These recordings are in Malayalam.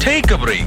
Take a break.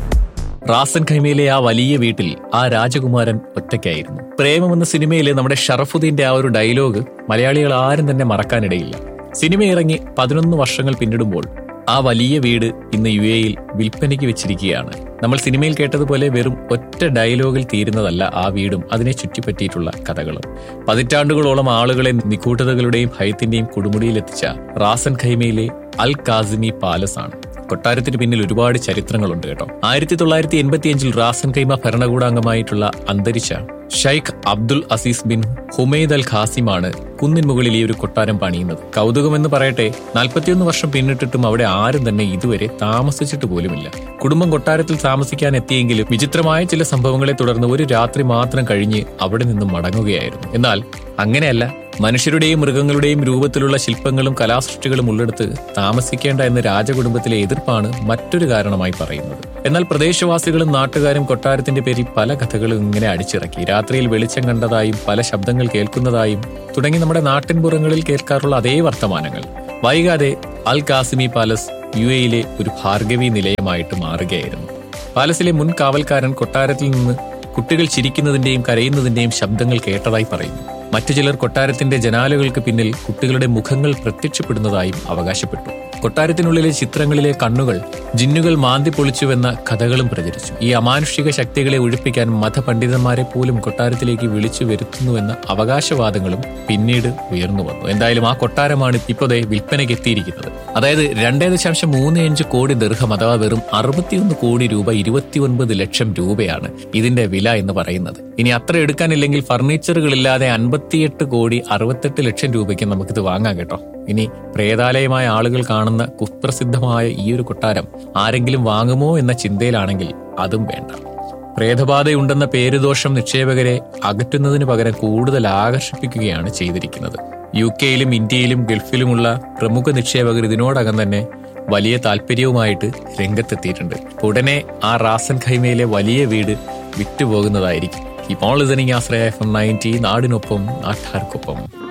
റാസൻ ഖൈമയിലെ ആ വലിയ വീട്ടിൽ ആ രാജകുമാരൻ ഒറ്റയ്ക്കായിരുന്നു പ്രേമം എന്ന സിനിമയിലെ നമ്മുടെ ഷറഫുദ്ദീന്റെ ആ ഒരു ഡയലോഗ് മലയാളികൾ ആരും തന്നെ മറക്കാനിടയില്ല സിനിമ ഇറങ്ങി പതിനൊന്ന് വർഷങ്ങൾ പിന്നിടുമ്പോൾ ആ വലിയ വീട് ഇന്ന് യു എയിൽ വിൽപ്പനയ്ക്ക് വെച്ചിരിക്കുകയാണ് നമ്മൾ സിനിമയിൽ കേട്ടതുപോലെ വെറും ഒറ്റ ഡയലോഗിൽ തീരുന്നതല്ല ആ വീടും അതിനെ ചുറ്റിപ്പറ്റിയിട്ടുള്ള കഥകളും പതിറ്റാണ്ടുകളോളം ആളുകളെ നിഗൂഢതകളുടെയും ഭയത്തിന്റെയും കൊടുമുടിയിലെത്തിച്ച റാസൻ ഖൈമയിലെ അൽ കാസിമി പാലസ് ആണ് കൊട്ടാരത്തിന് പിന്നിൽ ഒരുപാട് ചരിത്രങ്ങളുണ്ട് കേട്ടോ ആയിരത്തി തൊള്ളായിരത്തി എൺപത്തിയഞ്ചിൽ റാസൻ കൈമ ഭരണകൂടാംഗമായിട്ടുള്ള അന്തരിച്ച Sheikh Abdul Aziz bin Humaid Al ഖാസിമാണ് കുന്നിൻ മുകളിൽ ഈ ഒരു കൊട്ടാരം പണിയുന്നത് കൗതുകമെന്ന് പറയട്ടെ നാൽപ്പത്തിയൊന്ന് വർഷം പിന്നിട്ടിട്ടും അവിടെ ആരും തന്നെ ഇതുവരെ താമസിച്ചിട്ട് പോലുമില്ല കുടുംബം കൊട്ടാരത്തിൽ താമസിക്കാൻ എത്തിയെങ്കിലും വിചിത്രമായ ചില സംഭവങ്ങളെ തുടർന്ന് ഒരു രാത്രി മാത്രം കഴിഞ്ഞ് അവിടെ നിന്നും മടങ്ങുകയായിരുന്നു എന്നാൽ അങ്ങനെയല്ല മനുഷ്യരുടെയും മൃഗങ്ങളുടെയും രൂപത്തിലുള്ള ശില്പങ്ങളും കലാസൃഷ്ടികളും ഉള്ളിടത്ത് താമസിക്കേണ്ട എന്ന രാജകുടുംബത്തിലെ എതിർപ്പാണ് മറ്റൊരു കാരണമായി പറയുന്നത് എന്നാൽ പ്രദേശവാസികളും നാട്ടുകാരും കൊട്ടാരത്തിന്റെ പേരിൽ പല കഥകളും ഇങ്ങനെ അടിച്ചിറക്കി രാത്രിയിൽ വെളിച്ചം കണ്ടതായും പല ശബ്ദങ്ങൾ കേൾക്കുന്നതായും തുടങ്ങി നമ്മുടെ നാട്ടിൻപുറങ്ങളിൽ കേൾക്കാറുള്ള അതേ വർത്തമാനങ്ങൾ വൈകാതെ അൽ കാസിമി പാലസ് യു എയിലെ ഒരു ഭാർഗവി നിലയമായിട്ട് മാറുകയായിരുന്നു പാലസിലെ മുൻ കാവൽക്കാരൻ കൊട്ടാരത്തിൽ നിന്ന് കുട്ടികൾ ചിരിക്കുന്നതിന്റെയും കരയുന്നതിന്റെയും ശബ്ദങ്ങൾ കേട്ടതായി പറയുന്നു മറ്റു ചിലർ കൊട്ടാരത്തിന്റെ ജനാലകൾക്ക് പിന്നിൽ കുട്ടികളുടെ മുഖങ്ങൾ പ്രത്യക്ഷപ്പെടുന്നതായും അവകാശപ്പെട്ടു കൊട്ടാരത്തിനുള്ളിലെ ചിത്രങ്ങളിലെ കണ്ണുകൾ ജിന്നുകൾ മാന്തി പൊളിച്ചുവെന്ന കഥകളും പ്രചരിച്ചു ഈ അമാനുഷിക ശക്തികളെ ഒഴിപ്പിക്കാൻ മതപണ്ഡിതന്മാരെ പോലും കൊട്ടാരത്തിലേക്ക് വിളിച്ചു വരുത്തുന്നുവെന്ന അവകാശവാദങ്ങളും പിന്നീട് ഉയർന്നു വന്നു എന്തായാലും ആ കൊട്ടാരമാണ് ഇപ്പോഴേ വിൽപ്പനയ്ക്ക് എത്തിയിരിക്കുന്നത് അതായത് രണ്ടേ ദശാംശം മൂന്ന് അഞ്ച് കോടി ദീർഘം അഥവാ വെറും അറുപത്തിയൊന്ന് കോടി രൂപ ഇരുപത്തിയൊൻപത് ലക്ഷം രൂപയാണ് ഇതിന്റെ വില എന്ന് പറയുന്നത് ഇനി അത്ര എടുക്കാനില്ലെങ്കിൽ ഫർണിച്ചറുകളില്ലാതെ അൻപത്തിയെട്ട് കോടി അറുപത്തെട്ട് ലക്ഷം രൂപയ്ക്ക് നമുക്കിത് വാങ്ങാം കേട്ടോ ഇനി പ്രേതാലയമായ ആളുകൾ കാണുന്ന കുപ്രസിദ്ധമായ ഈ ഒരു കൊട്ടാരം ആരെങ്കിലും വാങ്ങുമോ എന്ന ചിന്തയിലാണെങ്കിൽ അതും വേണ്ട പ്രേതബാധയുണ്ടെന്ന പേരുദോഷം നിക്ഷേപകരെ അകറ്റുന്നതിന് പകരം കൂടുതൽ ആകർഷിപ്പിക്കുകയാണ് ചെയ്തിരിക്കുന്നത് യു കെയിലും ഇന്ത്യയിലും ഗൾഫിലുമുള്ള പ്രമുഖ നിക്ഷേപകർ ഇതിനോടകം തന്നെ വലിയ താല്പര്യവുമായിട്ട് രംഗത്തെത്തിയിട്ടുണ്ട് ഉടനെ ആ റാസൻ ഖൈമയിലെ വലിയ വീട് വിറ്റുപോകുന്നതായിരിക്കും ഇപ്പോൾ listening Ashraya F M ninety നാടിനൊപ്പം നാട്ടാർക്കൊപ്പം